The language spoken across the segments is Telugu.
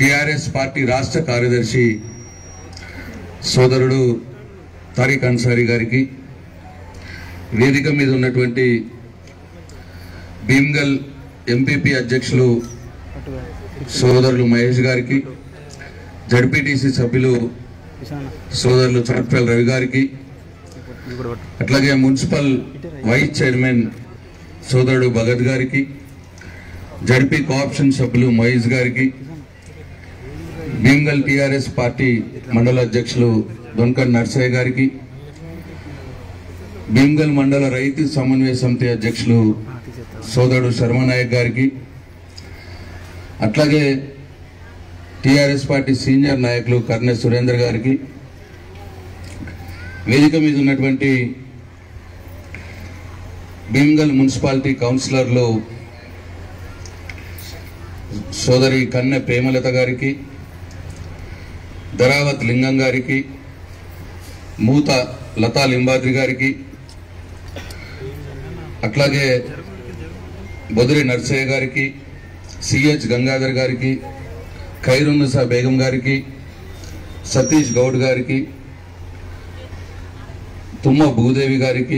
టిఆర్ఎస్ పార్టీ రాష్ట్ర కార్యదర్శి సోదరుడు తారిక్ అన్సారీ గారికి వేదిక మీద ఉన్నటువంటి భీమ్గల్ ఎంపీపీ అధ్యక్షులు సోదరులు మహేష్ గారికి జడ్పీటీసీ సభ్యులు సోదరులు చట్పల్ రవి గారికి అట్లాగే మున్సిపల్ వైస్ చైర్మన్ సోదరుడు భగత్ గారికి జడ్పీ కోఆప్షన్ సభ్యులు మహేష్ గారికి భీమ్గల్ టిఆర్ఎస్ పార్టీ మండల అధ్యక్షులు దొన్కన్ నర్సయ్య గారికి భీమ్గల్ మండల రైతు సమన్వయ సమితి అధ్యక్షులు సోదరుడు శర్మనాయక్ గారికి అట్లాగే టిఆర్ఎస్ పార్టీ సీనియర్ నాయకులు కర్నె సురేందర్ గారికి వేదిక మీద ఉన్నటువంటి భీమ్గల్ మున్సిపాలిటీ కౌన్సిలర్లు సోదరి కన్నె ప్రేమలత గారికి ధరావత్ లింగం గారికి మూత లతా లింబాద్రి గారికి అట్లాగే బొదిరి నర్సయ్య గారికి సిహెచ్ గంగాధర్ గారికి ఖైరున్నసా బేగం గారికి సతీష్ గౌడ్ గారికి తుమ్మ భూదేవి గారికి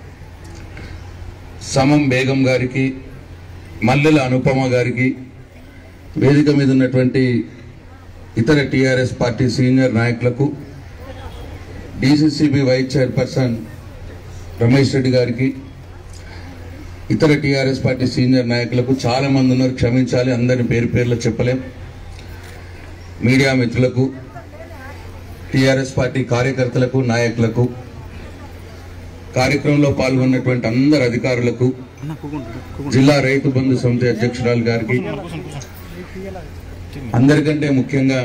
సమం బేగం గారికి మల్లెల అనుపమ గారికి వేదిక మీద ఉన్నటువంటి ఇతర టిఆర్ఎస్ పార్టీ సీనియర్ నాయకులకు DCCB vice chairperson Ramesh Reddy గారికి ఇతర టిఆర్ఎస్ పార్టీ సీనియర్ నాయకులకు చాలా మంది ఉన్నారు క్షమించాలి అందరిని పేరు పేర్లు చెప్పలేం మీడియా మిత్రులకు టిఆర్ఎస్ పార్టీ కార్యకర్తలకు నాయకులకు కార్యక్రమంలో పాల్గొన్నటువంటి అందరు అధికారులకు జిల్లా రైతు బంధు సమితి అధ్యక్షురాలు గారికి అందరికంటే ముఖ్యంగా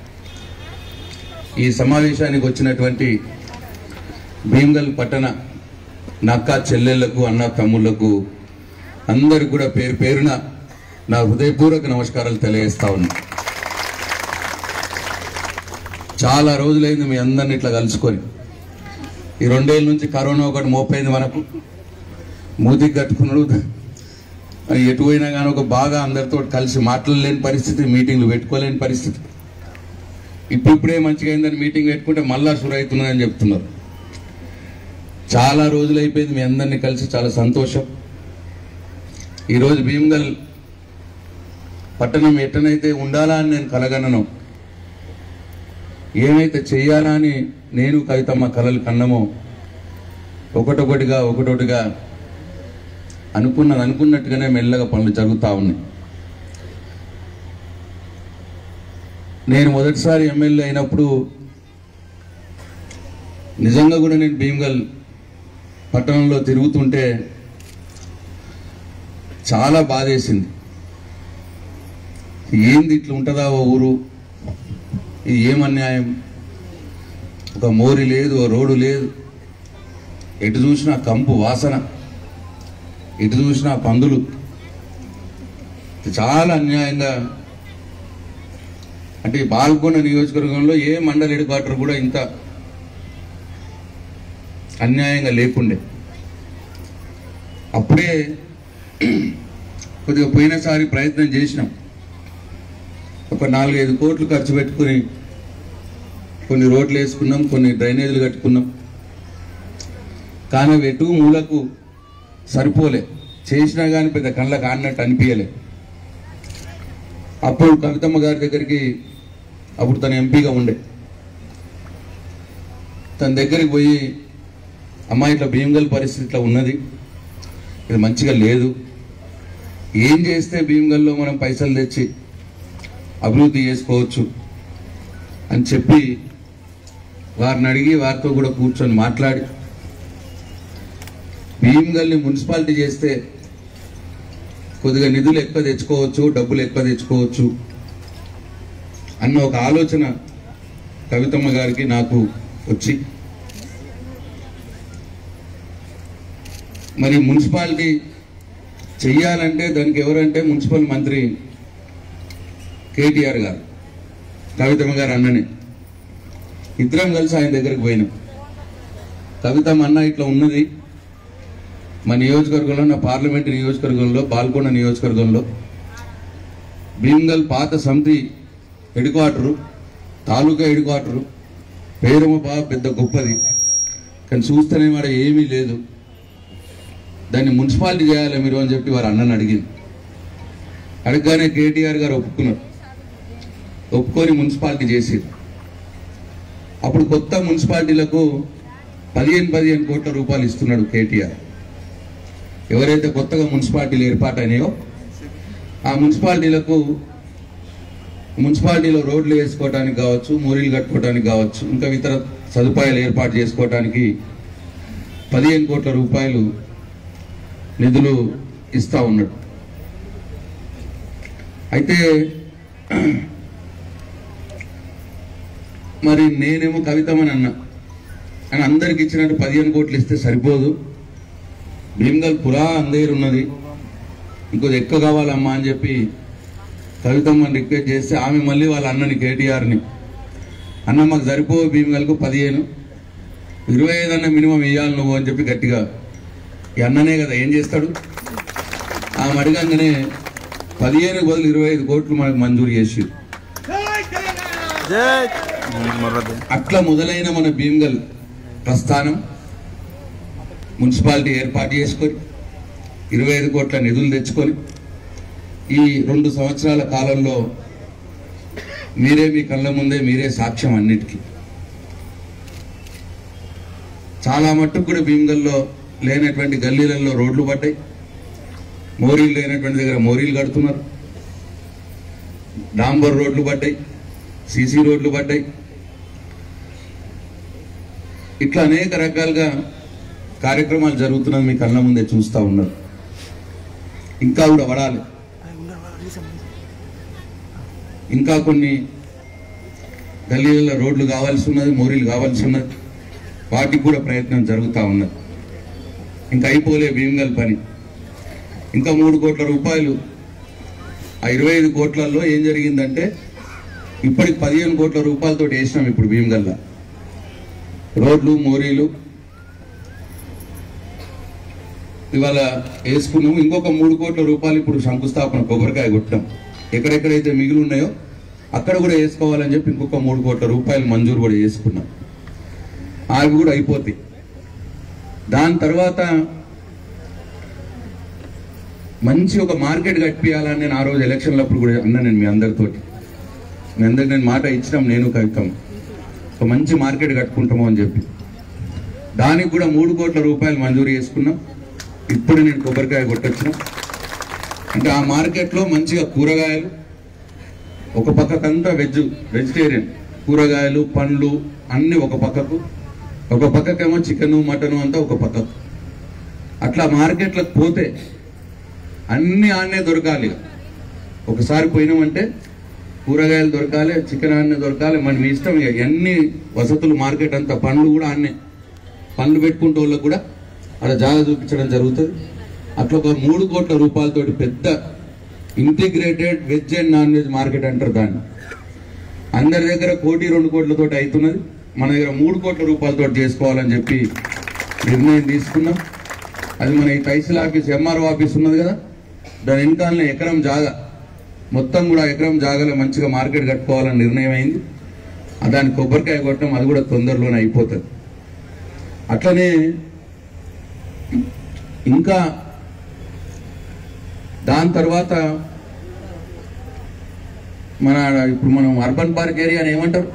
ఈ సమావేశానికి వచ్చినటువంటి భీమ్గల్ పట్టణ నక్క చెల్లెళ్లకు అన్న తమ్ముళ్లకు అందరికి కూడా పేరు పేరున నా హృదయపూర్వక నమస్కారాలు తెలియజేస్తా ఉన్నా చాలా రోజులైంది మీ అందరిని ఇట్లా కలుసుకొని ఈ రెండేళ్ళ నుంచి కరోనా ఒకటి మోపైంది మనకు మూతికి కట్టుకున్నాడు మరి ఎటు పోయినా కానీ ఒక బాగా అందరితో కలిసి మాట్లాడలేని పరిస్థితి మీటింగ్లు పెట్టుకోలేని పరిస్థితి ఇప్పుడిప్పుడే మంచిగా అయిందని మీటింగ్ పెట్టుకుంటే మళ్ళా షురు అవుతున్నదని చెప్తున్నారు చాలా రోజులు అయిపోయింది మీ అందరినీ కలిసి చాలా సంతోషం ఈరోజు భీమ్గల్ పట్టణం ఎట్టనైతే ఉండాలా అని నేను కలగనను ఏమైతే చెయ్యాలా అని నేను కవితమ్మ కలలు కన్నమో ఒకటొకటిగా ఒకటొకటిగా అనుకున్నది అనుకున్నట్టుగానే మెల్లగా పనులు జరుగుతూ ఉన్నాయి నేను మొదటిసారి ఎమ్మెల్యే అయినప్పుడు నిజంగా కూడా నేను భీమ్గల్ పట్టణంలో తిరుగుతుంటే చాలా బాధేసింది ఏంది ఇట్లా ఉంటుందా ఓ ఊరు ఇది ఏం అన్యాయం ఒక మోరి లేదు ఓ రోడ్డు లేదు ఎటు చూసినా కంపు వాసన ఎటు చూసినా పందులు చాలా అన్యాయంగా అంటే ఈ బాల్కొండ నియోజకవర్గంలో ఏ మండల హెడ్ క్వార్టర్ కూడా ఇంత అన్యాయంగా లేకుండే అప్పుడే కొద్దిగా పోయినసారి ప్రయత్నం చేసినాం ఒక నాలుగైదు కోట్లు ఖర్చు పెట్టుకుని కొన్ని రోడ్లు వేసుకున్నాం కొన్ని డ్రైనేజీలు కట్టుకున్నాం కానీ అవి ఎటు మూలకు సరిపోలే చేసినా కానీ పెద్ద కళ్ళకు ఆడినట్టు అనిపించలే అప్పుడు కవితమ్మ గారి దగ్గరికి అప్పుడు తను ఎంపీగా ఉండే తన దగ్గరికి పోయి అమ్మాయి ఇట్లా భీమగల్ పరిస్థితి ఇట్లా ఉన్నది ఇది మంచిగా లేదు ఏం చేస్తే భీమగల్లో మనం పైసలు తెచ్చి అభివృద్ధి చేసుకోవచ్చు అని చెప్పి వారిని అడిగి వారితో కూడా కూర్చొని మాట్లాడి భీమగల్ని మున్సిపాలిటీ చేస్తే కొద్దిగా నిధులు ఎక్కువ తెచ్చుకోవచ్చు డబ్బులు ఎక్కువ తెచ్చుకోవచ్చు అన్న ఒక ఆలోచన కవితమ్మ గారికి నాకు వచ్చి మరి మున్సిపాలిటీ చెయ్యాలంటే దానికి ఎవరంటే మున్సిపల్ మంత్రి కేటీఆర్ గారు కవితమ్మ గారు అన్ననే ఇద్దరం కలిసి ఆయన దగ్గరికి పోయినాం కవితమ్మ అన్న ఇట్లా ఉన్నది మా నియోజకవర్గంలో నా పార్లమెంట్ నియోజకవర్గంలో పాల్గొండ నియోజకవర్గంలో భీమ్గల్ పాత సమితి head quarter taluka head quarter పేరుమ బాగా పెద్ద గొప్పది కానీ చూస్తేనే మాట ఏమీ లేదు దాన్ని మున్సిపాలిటీ చేయాలి మీరు అని చెప్పి వారు అన్నని అడిగింది అడగగానే కేటీఆర్ గారు ఒప్పుకున్నారు ఒప్పుకొని మున్సిపాలిటీ చేసింది అప్పుడు కొత్త మున్సిపాలిటీలకు పదిహేను పదిహేను కోట్ల రూపాయలు ఇస్తున్నాడు కేటీఆర్ ఎవరైతే కొత్తగా మున్సిపాలిటీలు ఏర్పాటైనాయో ఆ మున్సిపాలిటీలకు మున్సిపాలిటీలో రోడ్లు వేసుకోవడానికి కావచ్చు మూరీలు కట్టుకోవడానికి కావచ్చు ఇంకా ఇతర సదుపాయాలు ఏర్పాటు చేసుకోవడానికి పదిహేను కోట్ల రూపాయలు నిధులు ఇస్తా ఉన్నాడు అయితే మరి నేనేమో కవితమని అన్నా అని అందరికి ఇచ్చినట్టు పదిహేను కోట్లు ఇస్తే సరిపోదు భీమ్గల్ పురా అందరు ఉన్నది ఇంకొద్ది ఎక్కువ కావాలమ్మా అని చెప్పి కవితమ్మని రిక్వెస్ట్ చేస్తే ఆమె మళ్ళీ వాళ్ళ అన్నని కేటీఆర్ని అన్న మాకు సరిపో భీమ్గల్కు పదిహేను ఇరవై ఐదు అన్న మినిమం ఇవ్వాలి నువ్వు అని చెప్పి గట్టిగా ఈ అన్ననే కదా ఏం చేస్తాడు ఆమె అడగంగానే పదిహేను బదులు ఇరవై ఐదు కోట్లు మనకు మంజూరు చేసి జై మొర్రద్దు అట్లా మొదలైన మన భీమ్గల్ ప్రస్థానం మున్సిపాలిటీ ఏర్పాటు చేసుకొని ఇరవై ఐదు కోట్ల నిధులు తెచ్చుకొని ఈ రెండు సంవత్సరాల కాలంలో మీరే మీ కళ్ళ ముందే మీరే సాక్ష్యం అన్నిటికీ చాలా మట్టుకు కూడా భీమ్గల్లో లేనటువంటి గల్లీలలో రోడ్లు పడ్డాయి మోరీలు లేనటువంటి దగ్గర మోరీలు కడుతున్నారు డాంబర్ రోడ్లు పడ్డాయి సీసీ రోడ్లు పడ్డాయి ఇట్లా అనేక రకాలుగా కార్యక్రమాలు జరుగుతున్నది మీ కళ్ళ ముందే చూస్తూ ఉన్నారు ఇంకా కూడా పడాలి ఇంకా కొన్ని గల్లీలలో రోడ్లు కావాల్సి ఉన్నది మోరీలు కావాల్సి ఉన్నది వాటికి కూడా ప్రయత్నం జరుగుతూ ఉన్నది ఇంకా అయిపోలే భీమగల్ పని ఇంకా మూడు కోట్ల రూపాయలు ఆ ఇరవై ఐదు కోట్లలో ఏం జరిగిందంటే ఇప్పటికి పదిహేను కోట్ల రూపాయలతో వేసినాం ఇప్పుడు భీమగల్లా రోడ్లు మోరీలు ఇవాళ వేసుకున్నాము ఇంకొక మూడు కోట్ల రూపాయలు ఇప్పుడు శంకుస్థాపన కొబ్బరికాయ కొట్టాం ఎక్కడెక్కడైతే మిగిలి ఉన్నాయో అక్కడ కూడా వేసుకోవాలని చెప్పి ఇంకొక మూడు కోట్ల రూపాయలు మంజూరు కూడా చేసుకున్నాం అవి కూడా అయిపోతాయి దాని తర్వాత మంచి ఒక మార్కెట్ కట్టియాలని నేను ఆ రోజు ఎలక్షన్లప్పుడు కూడా అన్నా నేను మీ అందరితోటి మీ అందరికి నేను మాట ఇచ్చినాం నేను కవితం ఒక మంచి మార్కెట్ కట్టుకుంటాము అని చెప్పి దానికి కూడా మూడు కోట్ల రూపాయలు మంజూరు చేసుకున్నాం ఇప్పుడు నేను కొబ్బరికాయ కొట్టొచ్చిన అంటే ఆ మార్కెట్లో మంచిగా కూరగాయలు ఒక పక్కకంతా వెజ్ వెజిటేరియన్ కూరగాయలు పండ్లు అన్ని ఒక పక్కకు ఒక పక్కకేమో చికెను మటను అంతా ఒక పక్కకు అట్లా మార్కెట్లకు పోతే అన్ని ఆడనే దొరకాలి ఇక. ఒకసారి పోయినామంటే కూరగాయలు దొరకాలి చికెన్ ఆడనే దొరకాలి మన మీ ఇష్టం ఇక ఎన్ని వసతులు మార్కెట్ అంతా పండ్లు కూడా ఆడనే పండ్లు పెట్టుకుంటే వాళ్ళకి కూడా అక్కడ జాగా చూపించడం జరుగుతుంది అట్లా ఒక మూడు కోట్ల రూపాయలతోటి పెద్ద integrated veg and non veg market అంటారు దాన్ని అందరి దగ్గర కోటి రెండు కోట్లతోటి అవుతున్నది మన దగ్గర మూడు కోట్ల రూపాయలతో చేసుకోవాలని చెప్పి నిర్ణయం తీసుకున్నాం అది మన ఈ తహసీల్ ఆఫీస్ ఎంఆర్ఓ ఆఫీస్ ఉన్నది కదా దాని వెనకాలనే ఎకరం జాగా మొత్తం కూడా ఎకరం జాగాలో మంచిగా మార్కెట్ కట్టుకోవాలని నిర్ణయం అయింది ఆ దాని కొబ్బరికాయ కొట్టడం అది కూడా తొందరలోనే అయిపోతుంది అట్లనే ఇంకా దాని తర్వాత మన ఇప్పుడు మనం అర్బన్ పార్క్ ఏరియా అని ఏమంటారు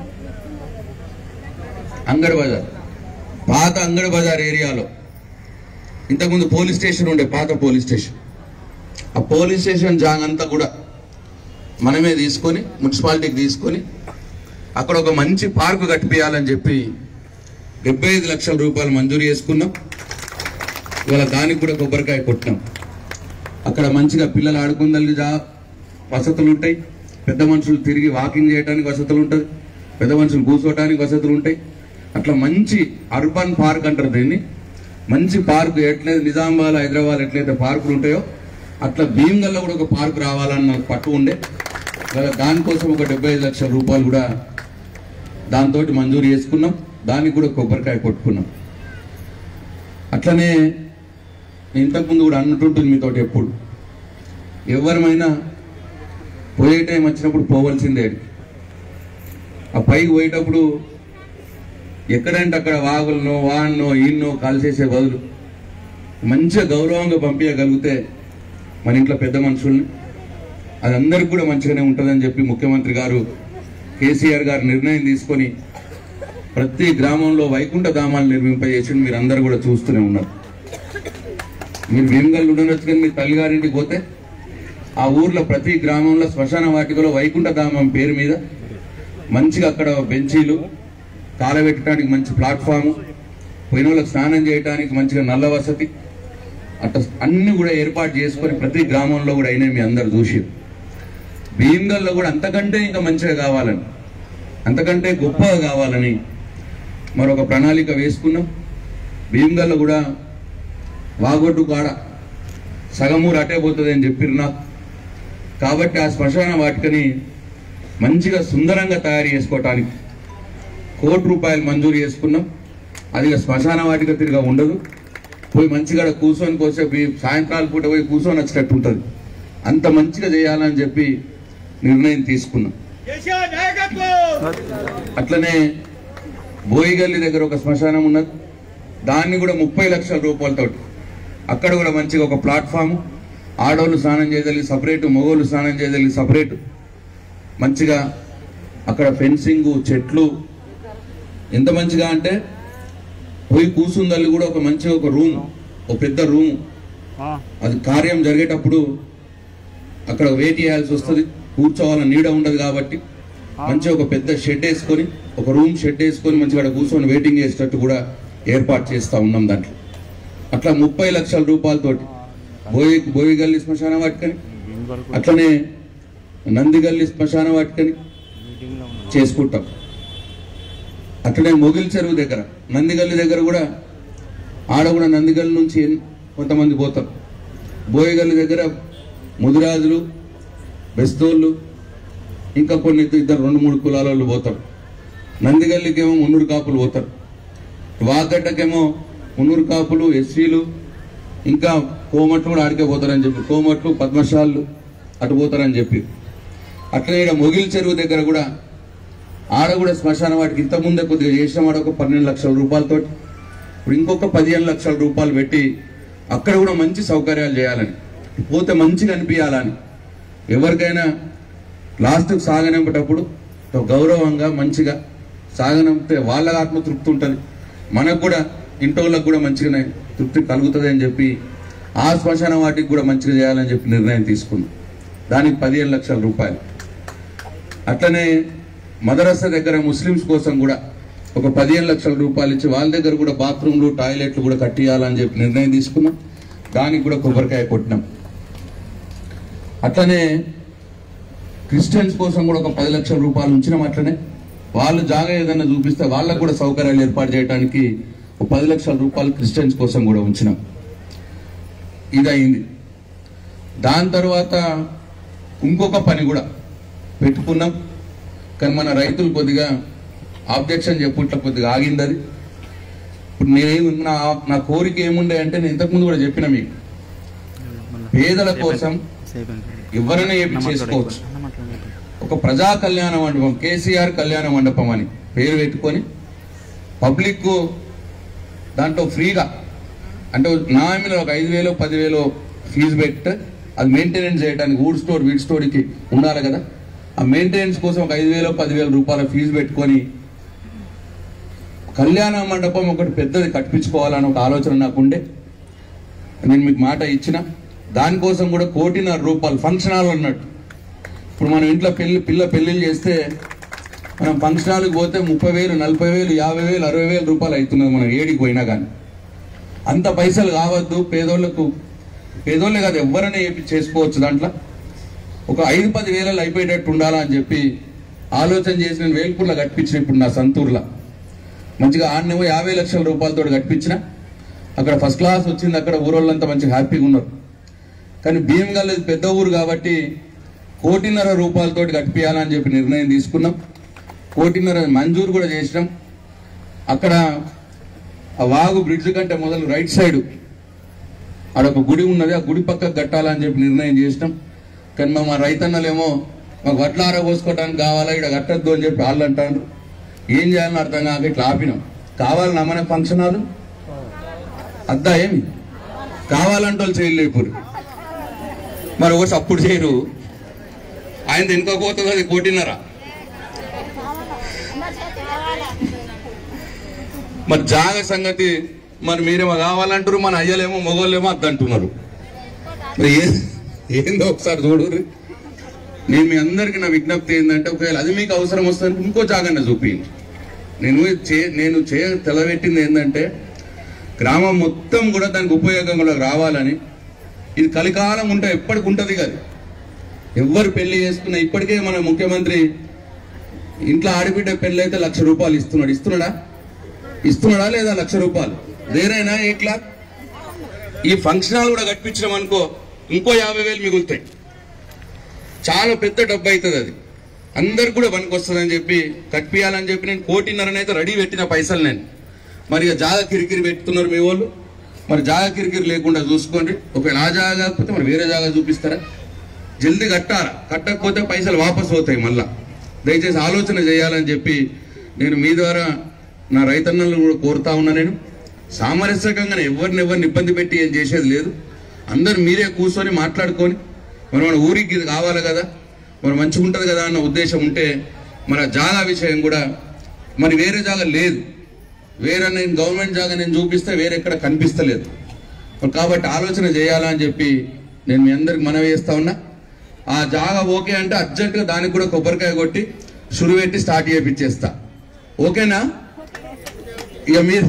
అంగడి బజార్ పాత అంగడి బజార్ ఏరియాలో ఇంతకుముందు పోలీస్ స్టేషన్ ఉండే పాత పోలీస్ స్టేషన్ ఆ పోలీస్ స్టేషన్ జాగ్ అంతా కూడా మనమే తీసుకొని మున్సిపాలిటీకి తీసుకొని అక్కడ ఒక మంచి పార్కు కట్టిపియాలని చెప్పి డెబ్బై ఐదు లక్షల రూపాయలు మంజూరు చేసుకున్నాం ఇవాళ దానికి కూడా కొబ్బరికాయ కొట్టినాం అక్కడ మంచిగా పిల్లలు ఆడుకుందలికి జా వసతులు ఉంటాయి పెద్ద మనుషులు తిరిగి వాకింగ్ చేయడానికి వసతులు ఉంటుంది పెద్ద మనుషులు కూర్చోవడానికి వసతులు ఉంటాయి అట్లా మంచి అర్బన్ పార్క్ అంటారు దీన్ని మంచి పార్క్ ఎట్లయితే నిజామాబాద్ హైదరాబాద్ ఎట్లయితే పార్కులు ఉంటాయో అట్లా భీమ్గల్లో కూడా ఒక పార్క్ రావాలన్న నాకు పట్టు ఉండే కదా దానికోసం ఒక డెబ్బై ఐదు లక్షల రూపాయలు కూడా దాంతో మంజూరు చేసుకున్నాం దానికి కూడా కొబ్బరికాయ కొట్టుకున్నాం అట్లనే నేను ఇంతకుముందు కూడా అన్నట్టుంటుంది మీతోటి ఎప్పుడు ఎవరమైనా పోయే టైం వచ్చినప్పుడు పోవలసిందే ఆ పైకి పోయేటప్పుడు ఎక్కడంటే అక్కడ వాగులనో వాన్నో ఈన్నో కాల్చేసే బదులు మంచిగా గౌరవంగా పంపించగలిగితే మన ఇంట్లో పెద్ద మనుషుల్ని అది అందరికి కూడా మంచిగానే ఉంటుందని చెప్పి ముఖ్యమంత్రి గారు కేసీఆర్ గారు నిర్ణయం తీసుకొని ప్రతి గ్రామంలో వైకుంఠ ధామాలు నిర్మింపజేసి మీరు అందరు కూడా చూస్తూనే ఉన్నారు మీరు భీమగల్ ఉండొచ్చు కానీ మీ తల్లిగారింటికి పోతే ఆ ఊర్లో ప్రతి గ్రామంలో శ్మశాన వాటికలో వైకుంఠ ధామం పేరు మీద మంచిగా అక్కడ బెంచీలు కాలబెట్టడానికి మంచి ప్లాట్ఫాము పోయిన వాళ్ళకి స్నానం చేయడానికి మంచిగా నల్ల వసతి అట్లా అన్ని కూడా ఏర్పాటు చేసుకొని ప్రతి గ్రామంలో కూడా అయినాయి మీ అందరు చూసి భీమ్గల్లో కూడా అంతకంటే ఇంకా మంచిగా కావాలని అంతకంటే గొప్పగా కావాలని మరొక ప్రణాళిక వేసుకున్నాం భీమ్గల్లో కూడా వాగొడ్డు కాడ సగమూరు అటే పోతుంది అని చెప్పిరు నాకు కాబట్టి ఆ శ్మశాన వాటికని మంచిగా సుందరంగా తయారు చేసుకోవటానికి కోటి రూపాయలు మంజూరు చేసుకున్నాం అది ఇక శ్మశాన వాటిక తిరిగా ఉండదు పోయి మంచిగా ఆడ కూర్చొని కోసేపు ఈ సాయంత్రాల పూట పోయి కూర్చొని వచ్చినట్టు ఉంటుంది అంత మంచిగా చేయాలని చెప్పి నిర్ణయం తీసుకున్నాం కేసీఆర్ నాయకత్వం అట్లనే బోయిగల్లి దగ్గర ఒక శ్మశానం ఉన్నది దాన్ని కూడా ముప్పై లక్షల రూపాయలతో అక్కడ కూడా మంచిగా ఒక ప్లాట్ఫామ్ ఆడవాళ్ళు స్నానం చేయగలిగి సపరేట్ మగవాళ్ళు స్నానం చేయగలిగి సపరేట్ మంచిగా అక్కడ ఫెన్సింగ్ చెట్లు ఎంత మంచిగా అంటే పోయి కూసుందల్లి కూడా ఒక మంచి ఒక రూమ్ ఒక పెద్ద రూమ్ అది కార్యం జరిగేటప్పుడు అక్కడ వెయిట్ చేయాల్సి వస్తుంది కూర్చోవాలని నీడ ఉండదు కాబట్టి మంచిగా ఒక పెద్ద షెడ్ వేసుకొని ఒక రూమ్ షెడ్ వేసుకొని మంచిగా అక్కడ కూర్చొని వెయిటింగ్ చేసేటట్టు కూడా ఏర్పాటు చేస్తా ఉన్నాం దాంట్లో అట్లా ముప్పై లక్షల రూపాయలతోటి బోయి బోయిగల్లి శ్మశాన వాటికని అట్లనే నందిగల్లి శ్మశాన వాటికని చేసుకుంటాం అట్లనే మొగిల్ చెరువు దగ్గర నందిగల్లి దగ్గర కూడా ఆడ కూడా నందిగల్లి నుంచి ఎన్- కొంతమంది పోతారు బోయగల్లి దగ్గర ముదిరాజులు బెస్తోళ్ళు ఇంకా కొన్ని ఇద్దరు రెండు మూడు కులాల వాళ్ళు పోతారు నందిగల్లికేమో మున్నూరు కాపులు పోతారు వాగడ్డకేమో మున్నూరు కాపులు ఎస్సీలు ఇంకా కోమట్లు కూడా ఆడికే పోతారని చెప్పి కోమట్లు పద్మశాలు అటు పోతారని చెప్పి అట్లనే ఇక్కడ మొగిల్ చెరువు దగ్గర కూడా ఆడ కూడా శ్మశాన వాటికి ఇంత ముందే కొద్దిగా చేసిన వాడు ఒక పన్నెండు లక్షల రూపాయలతో ఇప్పుడు ఇంకొక పదిహేను లక్షల రూపాయలు పెట్టి అక్కడ కూడా మంచి సౌకర్యాలు చేయాలని పోతే మంచిగా అనిపించాలని ఎవరికైనా లాస్ట్కి సాగనంపేటప్పుడు ఒక గౌరవంగా మంచిగా సాగనంపితే వాళ్ళ ఆత్మతృప్తి ఉంటుంది మనకు కూడా ఇంటోళ్ళకు కూడా మంచిగానే తృప్తి కలుగుతుంది అని చెప్పి ఆ శ్మశాన వాటికి కూడా మంచిగా చేయాలని చెప్పి నిర్ణయం తీసుకున్నాం దానికి పదిహేను లక్షల రూపాయలు అట్లనే మదరసా దగ్గర ముస్లిమ్స్ కోసం కూడా ఒక పదిహేను లక్షల రూపాయలు ఇచ్చి వాళ్ళ దగ్గర కూడా బాత్రూమ్లు టాయిలెట్లు కూడా కట్టియాలని చెప్పి నిర్ణయం తీసుకున్నాం దానికి కూడా కొబ్బరికాయ కొట్టినాం అట్లనే క్రిస్టియన్స్ కోసం కూడా ఒక పది లక్షల రూపాయలు ఉంచినాం అట్లనే వాళ్ళు జాగా ఏదైనా చూపిస్తే వాళ్ళకు కూడా సౌకర్యాలు ఏర్పాటు చేయడానికి ఒక పది లక్షల రూపాయలు క్రిస్టియన్స్ కోసం కూడా ఉంచినాం ఇది అయింది దాని తర్వాత ఇంకొక పని కూడా పెట్టుకున్నాం కానీ మన రైతులు కొద్దిగా ఆబ్జెక్షన్ చెప్పుట్ల కొద్దిగా ఆగింది అది ఇప్పుడు నేను నా నా కోరిక ఏముండే అంటే నేను ఇంతకుముందు కూడా చెప్పిన మీకు పేదల కోసం ఎవరైనా ఏపి చేసుకోవచ్చు ఒక ప్రజా కళ్యాణ మండపం కేసీఆర్ కళ్యాణ మండపం అని పేరు పెట్టుకొని పబ్లిక్ దాంట్లో ఫ్రీగా అంటే నా మీద ఒక ఐదు వేలు పదివేలు ఫీజు పెట్టి అది మెయింటెనెన్స్ చేయడానికి వుడ్ స్టోర్ వీడ్ స్టోర్కి ఉండాలి కదా ఆ మెయింటెనెన్స్ కోసం ఒక ఐదు వేలు పదివేల రూపాయల ఫీజు పెట్టుకొని కళ్యాణ మండపం ఒకటి పెద్దది కట్టించుకోవాలని ఒక ఆలోచన నాకుండే నేను మీకు మాట ఇచ్చిన దానికోసం కూడా కోటిన్నర రూపాయలు ఫంక్షన్ హాల్ అన్నట్టు ఇప్పుడు మనం ఇంట్లో పెళ్లి పిల్ల పెళ్లిళ్ళు చేస్తే మనం ఫంక్షన్ హాల్కి పోతే ముప్పై వేలు నలభై వేలు యాభై వేలు అరవై వేలు రూపాయలు అవుతున్నది మనం ఏడికి పోయినా కానీ అంత పైసలు కావద్దు పేదోళ్లకు పేదోళ్ళే కాదు ఎవరైనా ఏపి చేసుకోవచ్చు దాంట్లో ఒక ఐదు పది వేలలో అయిపోయేటట్టు ఉండాలా అని చెప్పి ఆలోచన చేసి నేను వేల్పూర్లో కట్టించిన ఇప్పుడు నా సంతూర్లో మంచిగా ఆడనేమో యాభై లక్షల రూపాయలతో కట్టించిన అక్కడ ఫస్ట్ క్లాస్ వచ్చింది అక్కడ ఊరోళ్ళంతా మంచిగా హ్యాపీగా ఉన్నారు కానీ భీమగల్ ఇది పెద్ద ఊరు కాబట్టి కోటిన్నర రూపాయలతో కట్టిపియాలని చెప్పి నిర్ణయం తీసుకున్నాం కోటిన్నర మంజూరు కూడా చేసినాం అక్కడ ఆ వాగు బ్రిడ్జ్ కంటే మొదలు రైట్ సైడ్ ఆడ ఒక గుడి ఉన్నది ఆ గుడి పక్కకు కట్టాలని చెప్పి నిర్ణయం చేసినాం కానీ మా రైతన్నలేమో మాకు వడ్ల ఆరబోసుకోవడానికి కావాలా ఇక్కడ కట్టద్దు అని చెప్పి వాళ్ళు అంటారు ఏం చేయాలని అర్థం కాక ఇట్లా ఆపినాం కావాలన్నా మన ఫంక్షన్ హాల్ అద్దా ఏమి కావాలంటే వాళ్ళు చేయలేపురు మరి ఒకటి అప్పుడు చేయరు ఆయన వెనుక పోతుంది అది కోటిన్నర మరి జాగ సంగతి మరి మీరేమో కావాలంటారు మన అయ్యలేమో మొగోళ్ళేమో అద్దంటున్నారు మరి ఏ ఏందో ఒకసారి చూడు నేను మీ అందరికి నా విజ్ఞప్తి ఏంటంటే ఒకవేళ అది మీకు అవసరం వస్తే ఇంకో జాగన్న చూపి నేను చే నేను చే తెలబెట్టింది ఏంటంటే గ్రామం మొత్తం కూడా దానికి ఉపయోగంలో రావాలని ఇది కలికాలం ఉంటే ఎప్పటికి ఉంటుంది కదా ఎవరు పెళ్లి చేసుకున్నా ఇప్పటికే మన ముఖ్యమంత్రి ఇంట్లో ఆడబిడ్డ పెళ్లి అయితే లక్ష రూపాయలు ఇస్తున్నాడు ఇస్తున్నాడా ఇస్తున్నాడా లేదా లక్ష రూపాయలు వేరేనా ఇట్లా ఈ ఫంక్షన్ హాల్ కూడా కట్టించడం అనుకో ఇంకో యాభై వేలు మిగులుతాయి చాలా పెద్ద డబ్బు అవుతుంది అది అందరికి కూడా పనికి వస్తుందని చెప్పి కట్టియాలని చెప్పి నేను కోటిన్నరనైతే రెడీ పెట్టిన పైసలు నేను మరి ఇక జాగా కిరికిరి పెట్టుతున్నారు మీ వాళ్ళు మరి జాగా కిరికిరి లేకుండా చూసుకోండి ఒకవేళ ఆ జాగా కాకపోతే మరి వేరే జాగా చూపిస్తారా జల్దీ కట్టారా కట్టకపోతే పైసలు వాపస్ అవుతాయి మళ్ళా దయచేసి ఆలోచన చేయాలని చెప్పి నేను మీ ద్వారా నా రైతన్నలను కూడా కోరుతా ఉన్నా నేను సామరస్యకంగా ఎవరిని ఎవరిని ఇబ్బంది పెట్టి ఏం చేసేది లేదు అందరు మీరే కూర్చొని మాట్లాడుకొని మరి మన ఊరికి ఇది కావాలి కదా మరి మంచిగా ఉంటుంది కదా అన్న ఉద్దేశం ఉంటే మన జాగా విషయం కూడా మరి వేరే జాగా లేదు వేరే నేను గవర్నమెంట్ జాగా నేను చూపిస్తే వేరే ఎక్కడ కనిపిస్తలేదు మరి కాబట్టి ఆలోచన చేయాలా అని చెప్పి నేను మీ అందరికి మనవి చేస్తా ఉన్నా ఆ జాగా ఓకే అంటే అర్జెంటుగా దానికి కూడా కొబ్బరికాయ కొట్టి షురు పెట్టి స్టార్ట్ చేయించేస్తా ఓకేనా ఇక మీరు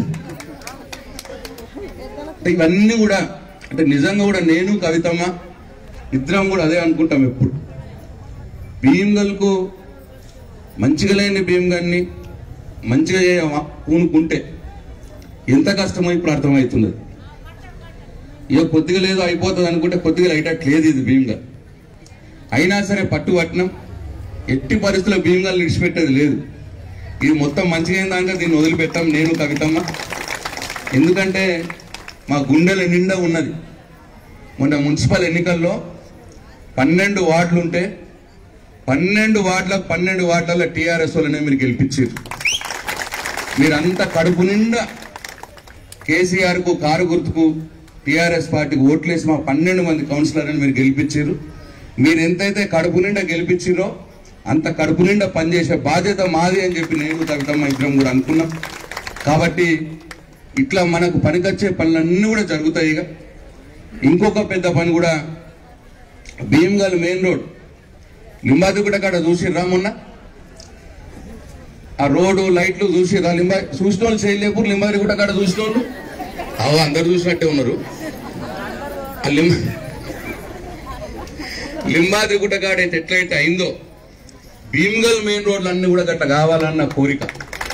అంటే ఇవన్నీ కూడా అంటే నిజంగా కూడా నేను కవితమ్మ ఇద్దరం కూడా అదే అనుకుంటాం ఎప్పుడు భీమ్గల్కు మంచిగా లేని భీమ్గల్ని మంచిగా చేయ- పూనుకుంటే ఎంత కష్టమో ఇప్పుడు అర్థమవుతున్నది ఇక కొద్దిగా లేదు అయిపోతుంది అనుకుంటే కొద్దిగా లైట్ లేదు ఇది భీమ్గల్ అయినా సరే పట్టు పట్టినాం ఎట్టి పరిస్థితుల్లో భీమ్గల్ విడిచిపెట్టేది లేదు ఇది మొత్తం మంచిగా అయిన దాకా దీన్ని వదిలిపెట్టాం నేను కవితమ్మ ఎందుకంటే మా గుండెల నిండా ఉన్నది మొన్న మున్సిపల్ ఎన్నికల్లో పన్నెండు వార్డులు ఉంటే పన్నెండు వార్డుల పన్నెండు వార్డులలో టీఆర్ఎస్ వాళ్ళనే మీరు గెలిపించారు మీరంతా కడుపు నిండా కేసీఆర్ కు కారు గుర్తుకు టీఆర్ఎస్ పార్టీకి ఓట్లేసి మా పన్నెండు మంది కౌన్సిలర్ని మీరు గెలిపించారు మీరు ఎంతైతే కడుపు నిండా గెలిపించారో అంత కడుపు నిండా పనిచేసే బాధ్యత మాది అని చెప్పి నేను కవితమ్మ ఇద్దరం కూడా అనుకున్నాం కాబట్టి ఇట్లా మనకు పనికొచ్చే పనులన్నీ కూడా జరుగుతాయి ఇక ఇంకొక పెద్ద పని కూడా భీమ్గల్ మెయిన్ రోడ్ లింబాదిగుడ కాడ చూసిర్రా మొన్న ఆ రోడ్డు లైట్లు చూసిర్రా లింబా చూసిన వాళ్ళు చేయలేపు లింబాదిగుడ కాడ చూసిన వాళ్ళు అవ అందరు చూసినట్టే ఉన్నారు ఆ లింబ లింబాదిగుట్ట కాడ అయితే ఎట్లయితే అయిందో భీమ్గల్ మెయిన్ రోడ్లు అన్ని కూడా గట్ట కావాలన్న కోరిక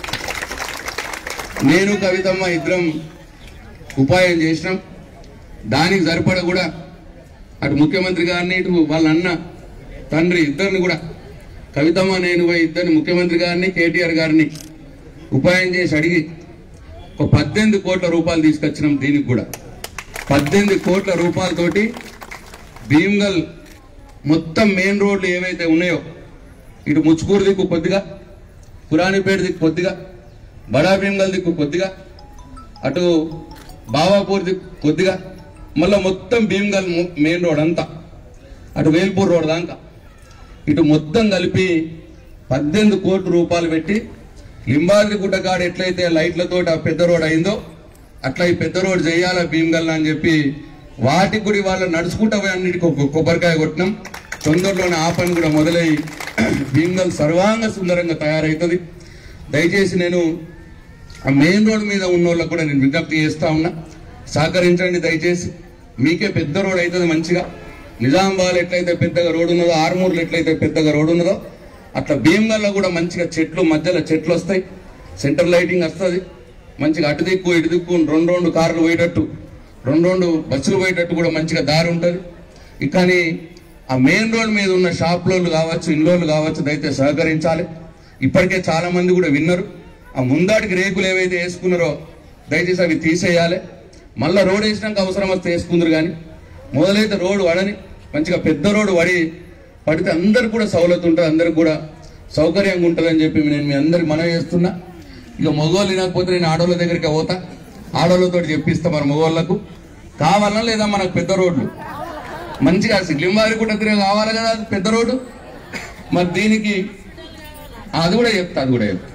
నేను కవితమ్మ ఇద్దరం ఉపాయం చేసినాం దానికి సరిపడ కూడా అటు ముఖ్యమంత్రి గారిని ఇటు వాళ్ళ అన్న తండ్రి ఇద్దరిని కూడా కవితమ్మ నేను పోయి ఇద్దరిని ముఖ్యమంత్రి గారిని కేటీఆర్ గారిని ఉపాయం చేసి అడిగి ఒక పద్దెనిమిది కోట్ల రూపాయలు తీసుకొచ్చినాం దీనికి కూడా పద్దెనిమిది కోట్ల రూపాయలతోటి భీమ్గల్ మొత్తం మెయిన్ రోడ్లు ఏవైతే ఉన్నాయో ఇటు ముచ్చుకూరు దిక్కు కొద్దిగా పురాణిపేట దిక్కు కొద్దిగా బడా భీమ్గల్ దిక్కు కొద్దిగా అటు బావాపూర్ దిక్కు కొద్దిగా మళ్ళీ మొత్తం భీమ్గల్ ము- మెయిన్ రోడ్ అంతా అటు వేల్పూర్ రోడ్ దాకా ఇటు మొత్తం కలిపి పద్దెనిమిది కోట్ల రూపాయలు పెట్టి లింబాద్రి గుట్టకాడ ఎట్లయితే లైట్లతోటి ఆ పెద్ద రోడ్ అయిందో అట్లా ఈ పెద్ద రోడ్ చేయాలా భీమ్గల్ అని చెప్పి వాటికి కూడా వాళ్ళు నడుచుకుంటా పోయి అన్నిటికీ ఒక కొబ్బరికాయ కొట్టినాం తొందరలోనే ఆ పని కూడా మొదలై భీమ్గల్ సర్వాంగ సుందరంగా తయారవుతుంది దయచేసి నేను ఆ మెయిన్ రోడ్ మీద ఉన్న వాళ్ళకు కూడా నేను విజ్ఞప్తి చేస్తా ఉన్నా సహకరించండి దయచేసి మీకే పెద్ద రోడ్ అవుతుంది మంచిగా నిజామాబాద్ ఎట్లయితే పెద్దగా రోడ్ ఉన్నదో ఆర్మూర్లు ఎట్లయితే పెద్దగా రోడ్ ఉన్నదో అట్లా భీమ్గల్లో కూడా మంచిగా చెట్లు మధ్యలో చెట్లు వస్తాయి సెంటర్ లైటింగ్ వస్తుంది మంచిగా అటు దిక్కు ఇటు దిక్కు రెండు రెండు కార్లు పోయేటట్టు రెండు రెండు బస్సులు పోయేటట్టు కూడా మంచిగా దారి ఉంటుంది ఇక కానీ ఆ మెయిన్ రోడ్ మీద ఉన్న షాప్లోళ్ళు కావచ్చు ఇన్లోళ్ళు కావచ్చు దయచేసి సహకరించాలి ఇప్పటికే చాలా మంది కూడా విన్నారు ఆ ముందాటికి రేకులు ఏవైతే వేసుకున్నారో దయచేసి అవి తీసేయాలి మళ్ళా రోడ్ వేసినాక అవసరం వస్తే వేసుకుందరు కానీ మొదలైతే రోడ్డు వడని మంచిగా పెద్ద రోడ్డు వడి పడితే అందరికి కూడా సౌలత్ ఉంటుంది అందరికి కూడా సౌకర్యంగా ఉంటుందని చెప్పి నేను మీ అందరికి మనవి చేస్తున్నా ఇక మగవాళ్ళు వినకపోతే నేను ఆడోళ్ళ దగ్గరికి పోతా ఆడోళ్ళతో చెప్పిస్తా మన మగవాళ్ళకు కావాలనా లేదా మనకు పెద్ద రోడ్లు మంచిగా సిగ్లింబారి కూడా తిరిగి కావాలి కదా అది పెద్ద రోడ్డు మరి దీనికి అది కూడా చెప్తా అది కూడా చెప్తా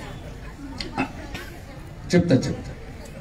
చెప్తా చెప్తా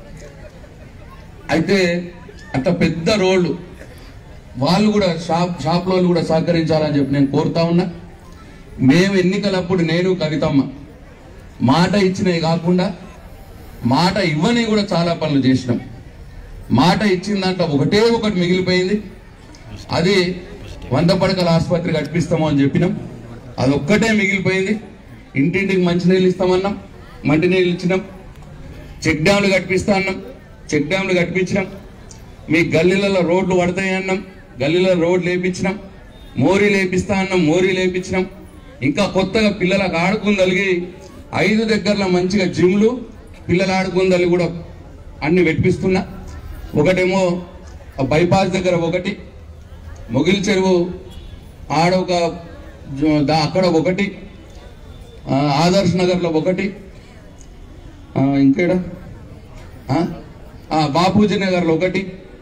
అయితే అంత పెద్ద రోడ్లు వాళ్ళు కూడా షాప్ షాప్లో కూడా సహకరించాలని చెప్పి నేను కోరుతా ఉన్నా మేము ఎన్నికలప్పుడు నేను కవితమ్మ మాట ఇచ్చినవి కాకుండా మాట ఇవ్వని కూడా చాలా పనులు చేసినాం మాట ఇచ్చిన దాంట్లో ఒకటే ఒకటి మిగిలిపోయింది అది వంద పడకల ఆసుపత్రి కట్టిస్తాము అని చెప్పినాం అది ఒక్కటే మిగిలిపోయింది ఇంటింటికి మంచినీళ్ళు ఇస్తామన్నాం మంచినీళ్ళు ఇచ్చినాం చెక్ డ్యామ్లు కట్టిస్తా అన్నాం చెక్ డ్యామ్లు కట్టించినాం మీ గల్లీలలో రోడ్లు పడతాయి అన్నాం గల్లీలో రోడ్లు వేయించినాం మోరీ లేపిస్తా అన్నాం మోరీ లేపించినాం ఇంకా కొత్తగా పిల్లలకు ఆడుకుందలిగి ఐదు దగ్గరలో మంచిగా జిమ్లు పిల్లలు ఆడుకుందలి కూడా అన్ని పెట్టిస్తున్నా ఒకటేమో ఆ బైపాస్ దగ్గర ఒకటి మొగిల్ చెరువు ఆడ ఒక జో- దా- అక్కడ ఒకటి ఆ, ఆదర్శ్ నగర్లో ఒకటి ఆ, ఇంకేడా ఆ? ఆ, బాపూజీ నగర్లో ఒకటి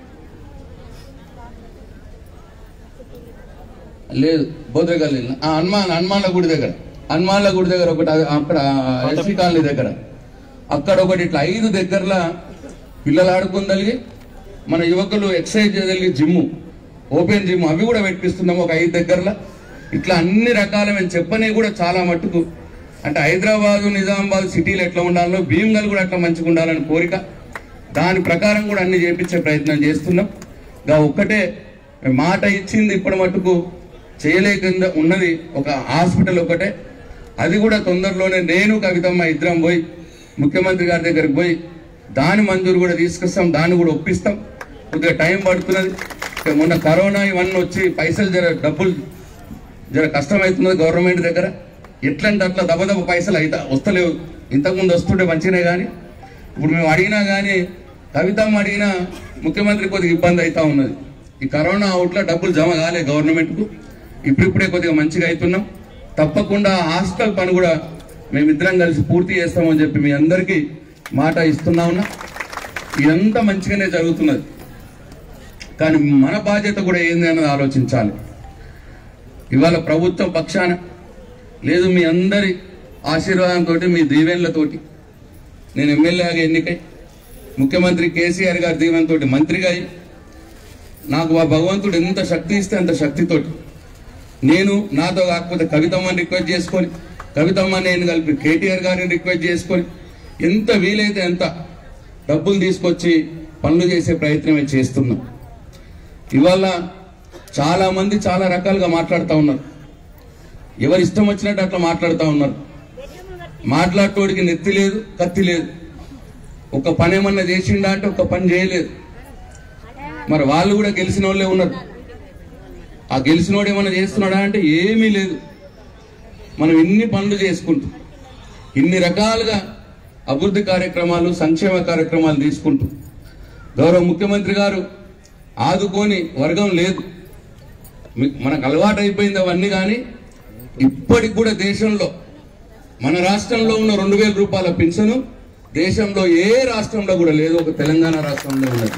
లేదు బోధగల్లి హనుమాన్ హనుమాన్ల గుడి దగ్గర హనుమాన్ల గుడి దగ్గర ఒకటి అది అక్కడ ఎస్సీ కాలనీ దగ్గర అక్కడ ఒకటి ఇట్లా ఐదు దగ్గరలా పిల్లలు ఆడుకుందలిగి మన యువకులు ఎక్సర్సైజ్ చేయగలిగి జిమ్ ఓపెన్ జిమ్ అవి కూడా పెట్టిస్తున్నాము ఒక ఐదు దగ్గరలో ఇట్లా అన్ని రకాల మేము చెప్పనే కూడా చాలా మట్టుకు అంటే హైదరాబాదు నిజామాబాద్ సిటీలు ఎట్లా ఉండాలో భీమ్గల్ కూడా అట్లా మంచిగా ఉండాలని కోరిక దాని ప్రకారం కూడా అన్ని చేపించే ప్రయత్నం చేస్తున్నాం గా ఒక్కటే మాట ఇచ్చింది ఇప్పటి మట్టుకు చేయలేకుండా ఉన్నది ఒక హాస్పిటల్ ఒకటే అది కూడా తొందరలోనే నేను కవితమ్మ ఇద్దరం పోయి ముఖ్యమంత్రి గారి దగ్గరికి పోయి దాని మంజూరు కూడా తీసుకొస్తాం దాన్ని కూడా ఒప్పిస్తాం కొద్దిగా టైం పడుతున్నది ఇక మొన్న కరోనా ఇవన్నీ వచ్చి పైసలు జర డబ్బులు జర కష్టమవుతున్నది గవర్నమెంట్ దగ్గర ఎట్లంటే అట్లా దబదబ పైసలు అయితే వస్తలేవు ఇంతకుముందు వస్తుంటే మంచిగానే కానీ ఇప్పుడు మేము అడిగినా కానీ కవితమ్మ అడిగినా ముఖ్యమంత్రి కొద్దిగా ఇబ్బంది అవుతా ఉన్నది ఈ కరోనా అవుట్లో డబ్బులు జమ కాలే గవర్నమెంట్కు ఇప్పుడిప్పుడే కొద్దిగా మంచిగా అవుతున్నాం తప్పకుండా హాస్టల్ పని కూడా మేమిద్దరం కలిసి పూర్తి చేస్తామని చెప్పి మీ అందరికీ మాట ఇస్తున్నా ఉన్నా ఇదంతా మంచిగానే జరుగుతున్నది కానీ మన బాధ్యత కూడా ఏంది అన్నది ఆలోచించాలి ఇవాళ ప్రభుత్వం పక్షాన లేదు మీ అందరి ఆశీర్వాదంతో మీ దీవెనలతోటి నేను ఎమ్మెల్యేగా ఎన్నికై ముఖ్యమంత్రి కేసీఆర్ గారి దీవెనతోటి మంత్రిగా అయి నాకు ఆ భగవంతుడు ఎంత శక్తి ఇస్తే అంత శక్తితోటి నేను నాతో కాకపోతే కవితమ్మని రిక్వెస్ట్ చేసుకొని కవితమ్మ నేను కలిపి కేటీఆర్ గారిని రిక్వెస్ట్ చేసుకొని ఎంత వీలైతే ఎంత డబ్బులు తీసుకొచ్చి పనులు చేసే ప్రయత్నమే చేస్తున్నాం ఇవాళ చాలా మంది చాలా రకాలుగా మాట్లాడుతూ ఉన్నారు ఎవరి ఇష్టం వచ్చినట్టు అట్లా మాట్లాడుతూ ఉన్నారు మాట్లాడేటోడికి నెత్తి లేదు కత్తి లేదు ఒక పని ఏమన్నా చేసిండా అంటే ఒక పని చేయలేదు మరి వాళ్ళు కూడా గెలిచిన వాళ్ళే ఉన్నారు ఆ గెలిచినోడు ఏమన్నా చేస్తున్నాడా అంటే ఏమీ లేదు మనం ఇన్ని పనులు చేసుకుంటూ ఇన్ని రకాలుగా అభివృద్ధి కార్యక్రమాలు సంక్షేమ కార్యక్రమాలు తీసుకుంటూ గౌరవ ముఖ్యమంత్రి గారు ఆదుకోని వర్గం లేదు మీ- మనకు అలవాటు అయిపోయింది అవన్నీ కానీ ఇప్పటికి కూడా దేశంలో మన రాష్ట్రంలో ఉన్న రెండు వేల రూపాయల పెన్షన్ దేశంలో ఏ రాష్ట్రంలో కూడా లేదు ఒక తెలంగాణ రాష్ట్రంలో ఉన్నది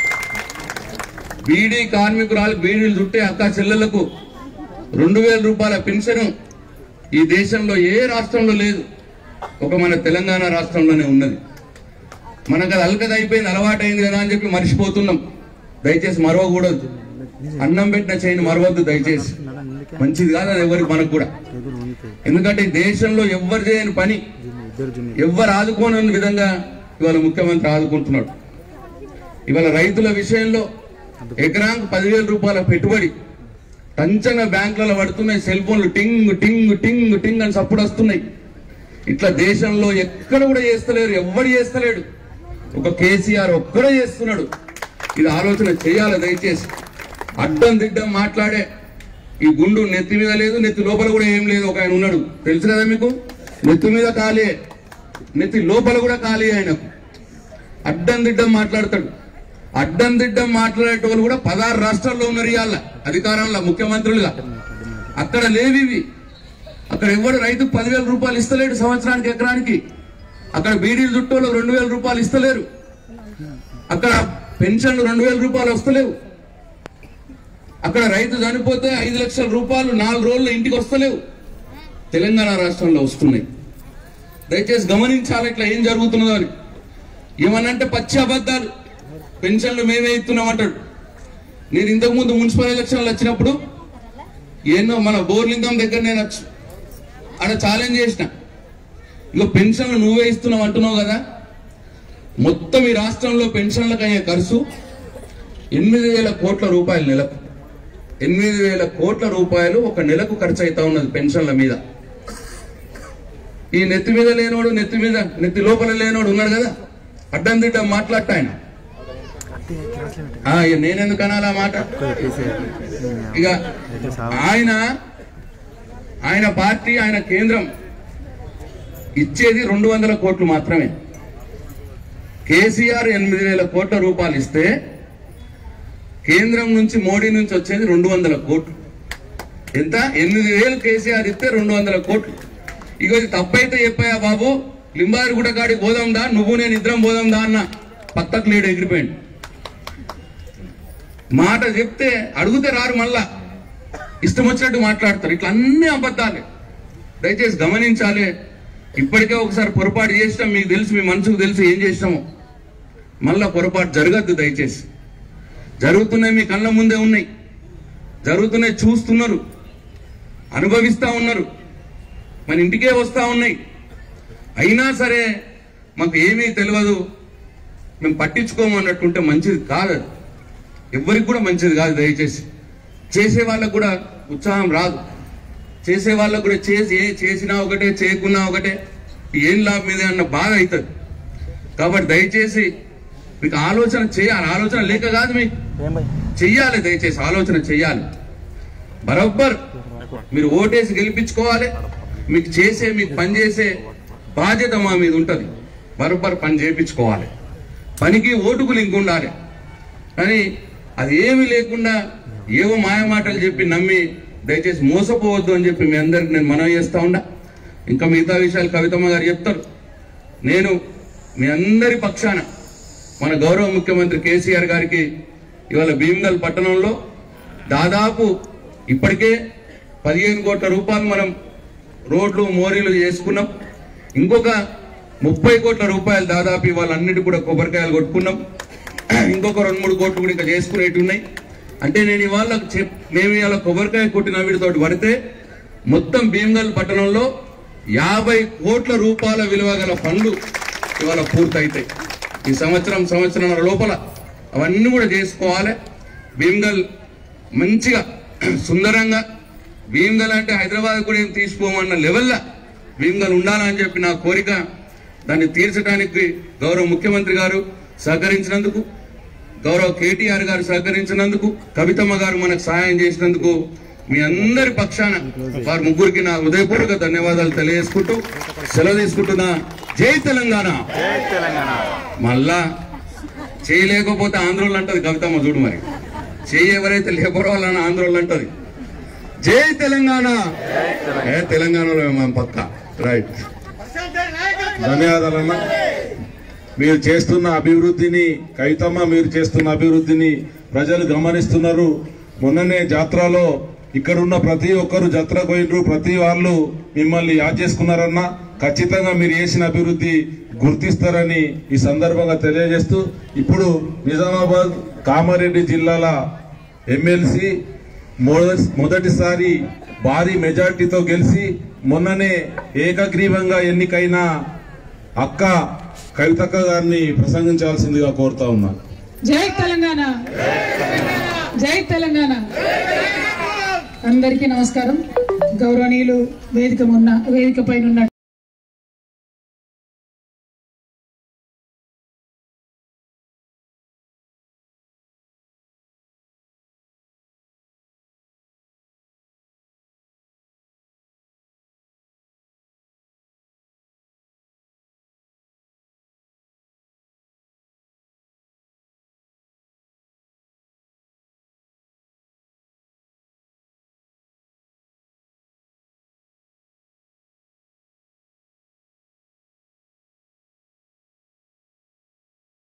బీడీ కార్మికురాలు బీడీలు చుట్టే అక్క చెల్లెలకు రెండు వేల రూపాయల పెన్షన్ ఈ దేశంలో ఏ రాష్ట్రంలో లేదు ఒక మన తెలంగాణ రాష్ట్రంలోనే ఉన్నది మనకు అది అలకది అయిపోయింది అలవాటు అయింది కదా అని చెప్పి మర్చిపోతున్నాం దయచేసి మరవకూడదు అన్నం పెట్టిన చేయని మరవద్దు దయచేసి మంచిది కాదు అది ఎవరికి మనకు కూడా ఎందుకంటే ఈ దేశంలో ఎవ్వరు చేయని పని ఎవ్వరు ఆదుకోని విధంగా ఇవాళ ముఖ్యమంత్రి ఆదుకుంటున్నాడు ఇవాళ రైతుల విషయంలో ఎకరానికి పదివేల రూపాయల పెట్టుబడి టంచంగా బ్యాంకులలో పడుతున్నాయి సెల్ ఫోన్లు టింగ్ టింగ్ టింగ్ టింగ్ అని సప్పుడు వస్తున్నాయి ఇట్లా దేశంలో ఎక్కడ కూడా చేస్తలేరు ఎవ్వడు చేస్తలేడు ఒక కేసీఆర్ ఒక్కడే చేస్తున్నాడు ఇది ఆలోచన చేయాలి దయచేసి అడ్డం దిడ్డం మాట్లాడే ఈ గుండు నెత్తి మీద లేదు నెత్తి లోపల కూడా ఏం లేదు ఒక ఆయన ఉన్నాడు తెలుసు కదా మీకు నెత్తి మీద ఖాళీ నెత్తి లోపల కూడా ఖాళీ ఆయనకు అడ్డం దిడ్డం మాట్లాడతాడు అడ్డం దిడ్డం మాట్లాడేటోళ్ళు కూడా పదహారు రాష్ట్రాల్లో ఉన్నారు ఇవాళ అధికారంలో ముఖ్యమంత్రులుగా అక్కడ లేవివి అక్కడ ఎవడు రైతుకు పదివేల రూపాయలు ఇస్తలేడు సంవత్సరానికి ఎకరానికి అక్కడ బీడీలు చుట్టూలో రెండు వేల రూపాయలు ఇస్తలేరు అక్కడ పెన్షన్లు రెండు వేల రూపాయలు వస్తలేవు అక్కడ రైతు చనిపోతే ఐదు లక్షల రూపాయలు నాలుగు రోజులు ఇంటికి వస్తలేవు తెలంగాణ రాష్ట్రంలో వస్తున్నాయి దయచేసి గమనించాలి ఇట్లా ఏం జరుగుతున్నదో అని ఏమనంటే పచ్చి అబద్ధాలు పెన్షన్లు మేమే ఇస్తున్నాం అంటాడు నేను ఇంతకు ముందు మున్సిపల్ ఎలక్షన్లు వచ్చినప్పుడు ఎన్నో మన బోర్లింగం దగ్గర నేను వచ్చి ఆడ ఛాలెంజ్ చేసిన ఇక పెన్షన్లు నువ్వే ఇస్తున్నావు అంటున్నావు కదా మొత్తం ఈ రాష్ట్రంలో పెన్షన్లకు అయ్యే ఖర్చు ఎనిమిది వేల కోట్ల రూపాయలు నెలకు ఎనిమిది వేల కోట్ల రూపాయలు ఒక నెలకు ఖర్చు అవుతా ఉన్నది పెన్షన్ల మీద ఈ నెత్తి మీద లేనోడు నెత్తి మీద నెత్తి లోపల లేనోడు ఉన్నాడు కదా అడ్డం తిడ్డం మాట్లాడట ఆయన ఆ, ఇక నేనెందుకు అనాలి ఆ మాట ఇక ఆయన ఆయన పార్టీ ఆయన కేంద్రం ఇచ్చేది రెండు వందల కోట్లు మాత్రమే కేసీఆర్ ఎనిమిది వేల కోట్ల రూపాయలు ఇస్తే కేంద్రం నుంచి మోడీ నుంచి వచ్చేది రెండు వందల కోట్లు ఎంత ఎనిమిది వేలు కేసీఆర్ ఇస్తే రెండు వందల కోట్లు ఇక ఇది తప్పైతే చెప్పాయా బాబు లింబారి గుడ కాడికి పోదాందా నువ్వు నేను ఇద్దరం పోదాందా అన్న పక్కకు లేడు ఎగిరిపోయింది మాట చెప్తే అడిగితే రారు మళ్ళా ఇష్టం వచ్చినట్టు మాట్లాడతారు ఇట్లా అన్ని అబద్ధాలే దయచేసి గమనించాలి ఇప్పటికే ఒకసారి పొరపాటు చేసినాం మీకు తెలుసు మీ మనసుకు తెలుసు ఏం చేసినామో మళ్ళా పొరపాటు జరగద్దు దయచేసి జరుగుతున్నాయి మీ కళ్ళ ముందే ఉన్నాయి జరుగుతున్నాయి చూస్తున్నారు అనుభవిస్తా ఉన్నారు మన ఇంటికే వస్తా ఉన్నాయి అయినా సరే మాకు ఏమీ తెలియదు మేము పట్టించుకోమన్నట్టుంటే మంచిది కాదు అది. ఎవ్వరికి కూడా మంచిది కాదు దయచేసి చేసే వాళ్ళకు కూడా ఉత్సాహం రాదు చేసే వాళ్ళకు కూడా చేసి ఏ చేసినా ఒకటే చేయకున్నా ఒకటే ఏం లాభం ఇదే అన్న బాధ అవుతుంది కాబట్టి దయచేసి మీకు ఆలోచన చేయాలి ఆలోచన లేక కాదు మీకు చెయ్యాలి దయచేసి ఆలోచన చెయ్యాలి బరబ్బర్ మీరు ఓటేసి గెలిపించుకోవాలి మీకు చేసే మీకు పని చేసే బాధ్యత మా మీద ఉంటుంది బరబ్బర్ పని చేయించుకోవాలి పనికి ఓటుకు లింక్ ఉండాలి కానీ అది ఏమీ లేకుండా ఏవో మాయ మాటలు చెప్పి నమ్మి దయచేసి మోసపోవద్దు అని చెప్పి మీ అందరికి నేను మనవి చేస్తా ఉన్నా ఇంకా మిగతా విషయాలు కవితమ్మ గారు చెప్తారు నేను మీ అందరి పక్షాన మన గౌరవ ముఖ్యమంత్రి కేసీఆర్ గారికి ఇవాళ భీమ్గల్ పట్టణంలో దాదాపు ఇప్పటికే పదిహేను కోట్ల రూపాయలు మనం రోడ్లు మోరీలు చేసుకున్నాం ఇంకొక ముప్పై కోట్ల రూపాయలు దాదాపు ఇవాళ అన్నిటి కూడా కొబ్బరికాయలు కొట్టుకున్నాం ఇంకొక రెండు మూడు కోట్లు కూడా ఇంకా చేసుకునేవి ఉన్నాయి అంటే నేను ఇవాళ చెప్ మేము ఇవాళ కొబ్బరికాయ కొట్టిన వీటితోటి పడితే మొత్తం భీమ్గల్ పట్టణంలో యాభై కోట్ల రూపాయల విలువ గల పనులు ఇవాళ పూర్తయితాయి ఈ సంవత్సరం సంవత్సరం లోపల అవన్నీ కూడా చేసుకోవాలి భీమ్గల్ మంచిగా సుందరంగా భీమ్గల్ అంటే హైదరాబాద్ కూడా ఏం తీసుకోమన్న లెవెల్లా భీమ్గల్ ఉండాలని చెప్పి నా కోరిక దాన్ని తీర్చడానికి గౌరవ ముఖ్యమంత్రి గారు సహకరించినందుకు గౌరవ కేటీఆర్ గారు సహకరించినందుకు కవితమ్మ గారు మనకు సహాయం చేసినందుకు మీ అందరి పక్షాన వారి ముగ్గురికి నా హృదయపూర్వక ధన్యవాదాలు తెలియజేసుకుంటూ సెలవు తీసుకుంటున్నా జై తెలంగాణ మళ్ళా చేయలేకపోతే ఆంధ్రోళ్ళు అంటది కవితమ్మ చూడు మరి చేయి ఎవరైతే లేబర్ వాళ్ళని ఆంధ్రోళ్ళు అంటది జై తెలంగాణ ఏ తెలంగాణలో మనం పక్క రైట్ ధన్యవాదాలన్న మీరు చేస్తున్న అభివృద్ధిని కవితమ్మ మీరు చేస్తున్న అభివృద్ధిని ప్రజలు గమనిస్తున్నారు మొన్ననే జాత్రలో ఇక్కడున్న ప్రతి ఒక్కరు జాతర పోయినరు ప్రతి వాళ్ళు మిమ్మల్ని యాద్ చేసుకున్నారన్న ఖచ్చితంగా మీరు చేసిన అభివృద్ధి గుర్తిస్తారని ఈ సందర్భంగా తెలియజేస్తూ ఇప్పుడు నిజామాబాద్ కామారెడ్డి జిల్లాల ఎమ్మెల్సీ మొద- మొదటిసారి భారీ మెజార్టీతో గెలిచి మొన్ననే ఏకగ్రీవంగా ఎన్నికైన అక్క కవితక్క గారిని ప్రసంగించాల్సిందిగా కోరుతా ఉన్నా జై తెలంగాణ జై తెలంగాణ అందరికీ నమస్కారం గౌరవనీయులు వేదిక ఉన్న వేదిక పైన ఉన్న